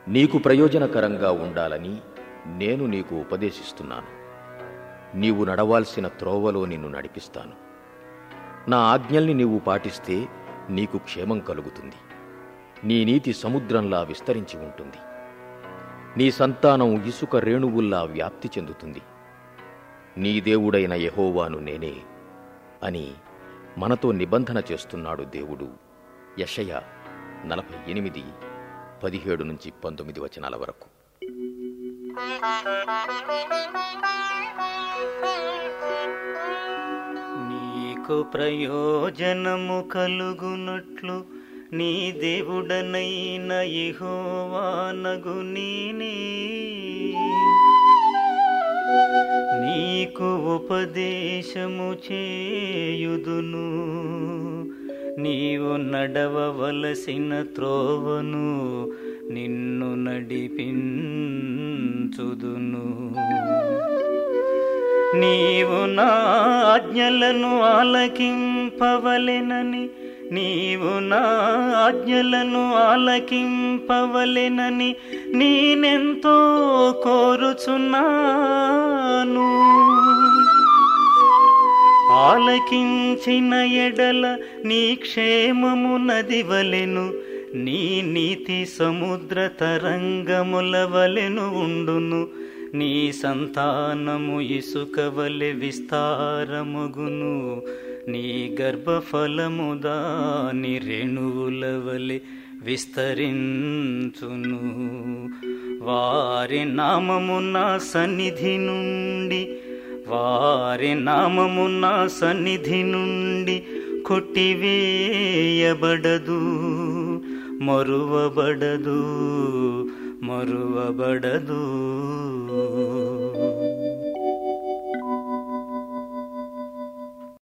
నీకు ప్రయోజనకరంగా ఉండాలని నేను నీకు ఉపదేశిస్తున్నాను నీవు నడవాల్సిన త్రోవలో నిన్ను నడిపిస్తాను నా ఆజ్ఞల్ని నీవు పాటిస్తే నీకు క్షేమం కలుగుతుంది నీ నీతి సముద్రంలా విస్తరించి ఉంటుంది నీ సంతానం ఇసుక రేణువుల్లా వ్యాప్తి చెందుతుంది నీ దేవుడైన యెహోవాను నేనే అని మనతో నిబంధన చేస్తున్నాడు దేవుడు యషయ నలభై ఎనిమిది పదిహేడు నుంచి పంతొమ్మిది వచనాల వరకు నీకు ప్రయోజనము కలుగునట్లు నీ దేవుడనైన యెహోవానగు నేనే నీకు ఉపదేశము చేయుదును నీవు నడవవలసిన త్రోవను నిన్ను నడిపించుదును నీవు నా ఆజ్ఞలను ఆలకింపవలెనని నీవు నా ఆజ్ఞలను ఆలకింపవలెనని నేనెంతో కోరుచున్నాను ఆలకించిన ఎడల నీ క్షేమము నది వలెను నీ నీతి సముద్ర తరంగముల వలెను ఉండును నీ సంతానము ఇసుక వలె విస్తారముగును నీ గర్భఫలము దాని రేణువుల వలె విస్తరించును వారి నామము నా సన్నిధి నుండి వారి నామము నా సన్నిధి నుండి కొట్టివేయబడదు మరువబడదు మరువబడదు